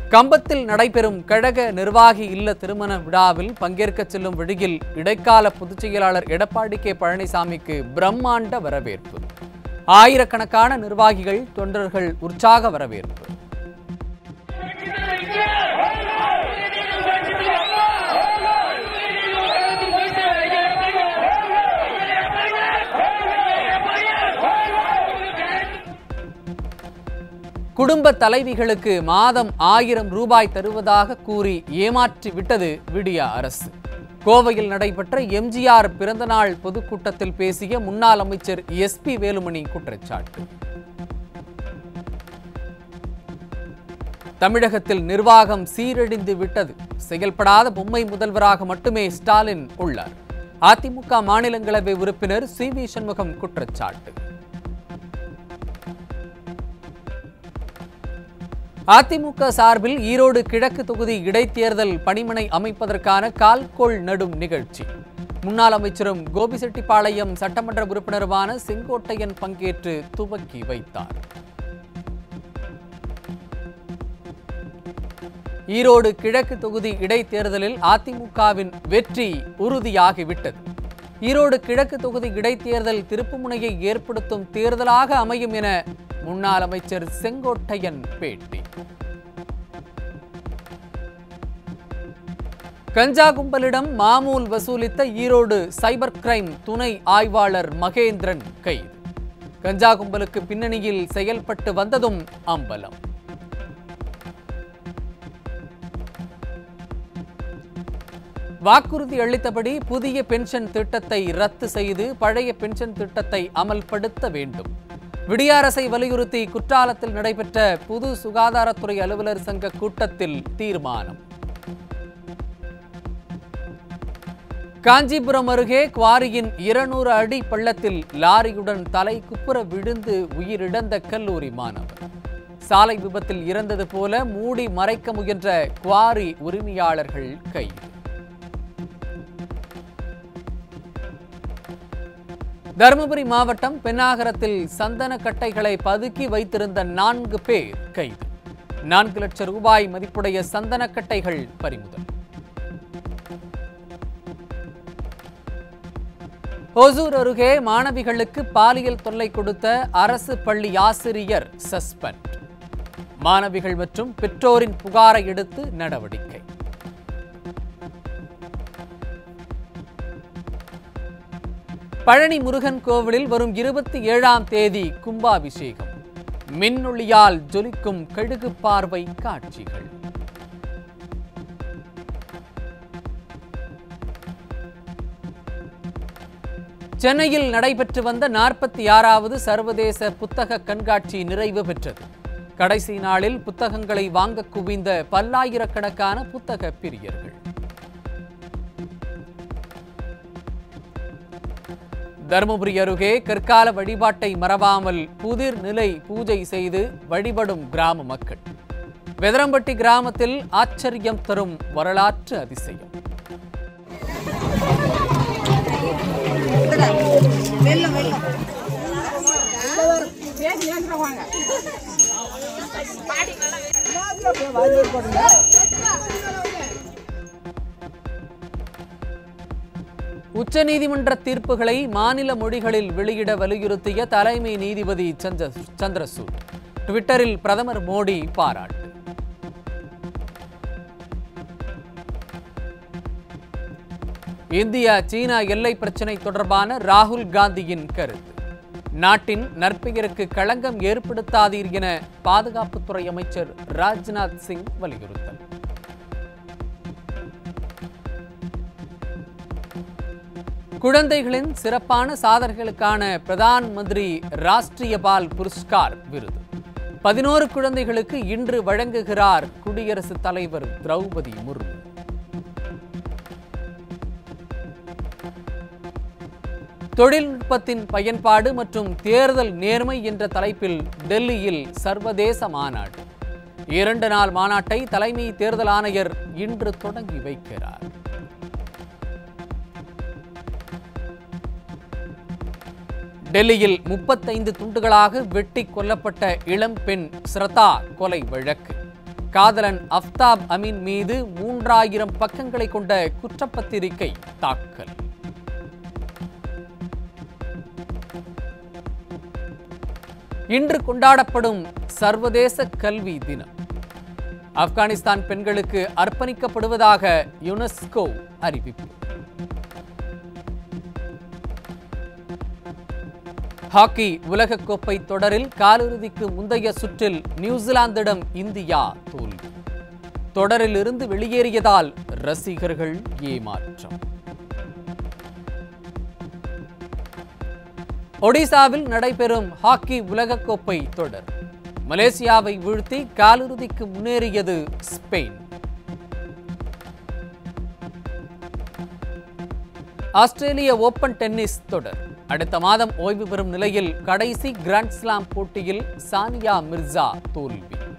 கம்பத்தில் நடைபெறும் கழக நிர்வாகி இல்ல திருமண விழாவில் பங்கேற்கச் செல்லும் வழியில் இடைக்கால பொதுச் செயலாளர் எடப்பாடி கே பழனிசாமிக்கு பிரம்மாண்ட வரவேற்பு ஆயிரக்கணக்கான நிர்வாகிகள் தொண்டர்கள் உற்சாக வரவேற்பு குடும்ப தலைவிகளுக்கு மாதம் ஆயிரம் ரூபாய் தருவதாக கூறி ஏமாற்றி விட்டது விடியா அரசு கோவையில் நடைபெற்ற எம்ஜிஆர் பிறந்தநாள் பொதுக்கூட்டத்தில் பேசிய முன்னாள் அமைச்சர் எஸ்பி வேலுமணி குற்றச்சாட்டு தமிழகத்தில் நிர்வாகம் சீரழிந்து விட்டது செயல்படாத பொம்மை முதல்வராக மட்டுமே ஸ்டாலின் உள்ளார் அதிமுக மாநிலங்களவை உறுப்பினர் சி வி சண்முகம் குற்றச்சாட்டு அதிமுக சார்பில் ஈரோடு கிழக்கு தொகுதி இடைத்தேர்தல் பணிமனை அமைப்பதற்கான கால்கோள் நடும் நிகழ்ச்சி முன்னாள் அமைச்சரும் கோபிசெட்டிப்பாளையம் சட்டமன்ற உறுப்பினருமான செங்கோட்டையன் பங்கேற்று துவக்கி வைத்தார் ஈரோடு கிழக்கு தொகுதி இடைத்தேர்தலில் அதிமுகவின் வெற்றி உறுதியாகிவிட்டது ஈரோடு கிழக்கு தொகுதி இடைத்தேர்தல் திருப்புமுனையை ஏற்படுத்தும் தேர்தலாக அமையும் என முன்னாள் அமைச்சர் செங்கோட்டையன் பேட்டி கஞ்சா கும்பலிடம் மாமூல் வசூலித்த ஈரோடு சைபர் கிரைம் துணை ஆய்வாளர் மகேந்திரன் கைது கஞ்சா கும்பலுக்கு பின்னணியில் செயல்பட்டு வந்ததும் அம்பலம் வாக்குறுதி அளித்தபடி புதிய பென்ஷன் திட்டத்தை ரத்து செய்து பழைய பென்ஷன் திட்டத்தை அமல்படுத்த வேண்டும் விடியாரசை வலியுறுத்தி குற்றாலத்தில் நடைபெற்ற புது சுகாதாரத்துறை அலுவலர் சங்க கூட்டத்தில் தீர்மானம் காஞ்சிபுரம் அருகே குவாரியின் இருநூறு அடி பள்ளத்தில் லாரியுடன் தலை குப்புற விழுந்து உயிரிழந்த கல்லூரி மாணவர் சாலை விபத்தில் இறந்தது போல மூடி மறைக்க முயன்ற குவாரி உரிமையாளர்கள் கைது தருமபுரி மாவட்டம் பெண்ணாகரத்தில் சந்தன கட்டைகளை பதுக்கி வைத்திருந்த நான்கு பேர் கைது நான்கு லட்சம் ரூபாய் மதிப்புடைய சந்தன கட்டைகள் பறிமுதல் ஒசூர் அருகே மாணவிகளுக்கு பாலியல் தொல்லை கொடுத்த அரசு பள்ளி ஆசிரியர் சஸ்பெண்ட் மாணவிகள் மற்றும் பெற்றோரின் புகாரை எடுத்து நடவடிக்கை பழனி முருகன் கோவிலில் வரும் இருபத்தி ஏழாம் தேதி கும்பாபிஷேகம் மின்னொளியால் ஜொலிக்கும் கழுகு பார்வை காட்சிகள் சென்னையில் நடைபெற்று வந்த நாற்பத்தி ஆறாவது சர்வதேச புத்தக கண்காட்சி நிறைவு பெற்றது கடைசி நாளில் புத்தகங்களை வாங்க குவிந்த பல்லாயிரக்கணக்கான புத்தக பிரியர்கள் தருமபுரி அருகே கற்கால வழிபாட்டை மறவாமல் புதிர் நிலை பூஜை செய்து வழிபடும் கிராம மக்கள் வெதரம்பட்டி கிராமத்தில் ஆச்சரியம் தரும் வரலாற்று அதிசயம் வெள்ளம் வெள்ளம் உச்சநீதிமன்ற தீர்ப்புகளை மாநில மொழிகளில் வெளியிட வலியுறுத்திய தலைமை நீதிபதி சந்திர சந்திரசூட் ட்விட்டரில் பிரதமர் மோடி பாராட்டு இந்தியா சீனா எல்லை பிரச்சினை தொடர்பான ராகுல் காந்தியின் கருத்து நாட்டின் நற்பெயருக்கு களங்கம் ஏற்படுத்தாதீர் என பாதுகாப்புத்துறை அமைச்சர் ராஜ்நாத் சிங் வலியுறுத்தல் குழந்தைகளின் சிறப்பான சாதனைகளுக்கான பிரதான் மந்திரி ராஷ்டிரிய பால் புரஸ்கார் விருது பதினோரு குழந்தைகளுக்கு இன்று வழங்குகிறார் குடியரசுத் தலைவர் திரௌபதி முர்மு தொழில்நுட்பத்தின் பயன்பாடு மற்றும் தேர்தல் நேர்மை என்ற தலைப்பில் டெல்லியில் சர்வதேச மாநாடு இரண்டு நாள் மாநாட்டை தலைமை தேர்தல் ஆணையர் இன்று தொடங்கி வைக்கிறார் டெல்லியில் முப்பத்தைந்து துண்டுகளாக வெட்டி கொல்லப்பட்ட இளம் பெண் ஸ்ரதா கொலை வழக்கு காதலன் அஃப்தாப் அமீன் மீது மூன்றாயிரம் பக்கங்களை கொண்ட குற்றப்பத்திரிகை தாக்கல் இன்று கொண்டாடப்படும் சர்வதேச கல்வி தினம் ஆப்கானிஸ்தான் பெண்களுக்கு அர்ப்பணிக்கப்படுவதாக யுனெஸ்கோ அறிவிப்பு ஹாக்கி உலகக்கோப்பை தொடரில் காலிறுதிக்கு முந்தைய சுற்றில் நியூசிலாந்திடம் இந்தியா தோல்வி தொடரிலிருந்து வெளியேறியதால் ரசிகர்கள் ஏமாற்றம் ஒடிசாவில் நடைபெறும் ஹாக்கி உலகக்கோப்பை தொடர் மலேசியாவை வீழ்த்தி காலிறுதிக்கு முன்னேறியது ஸ்பெயின் ஆஸ்திரேலிய ஓபன் டென்னிஸ் தொடர் அடுத்த மாதம் ஓய்வு பெறும் நிலையில் கடைசி கிராண்ட் ஸ்லாம் போட்டியில் சானியா மிர்சா தோல்வி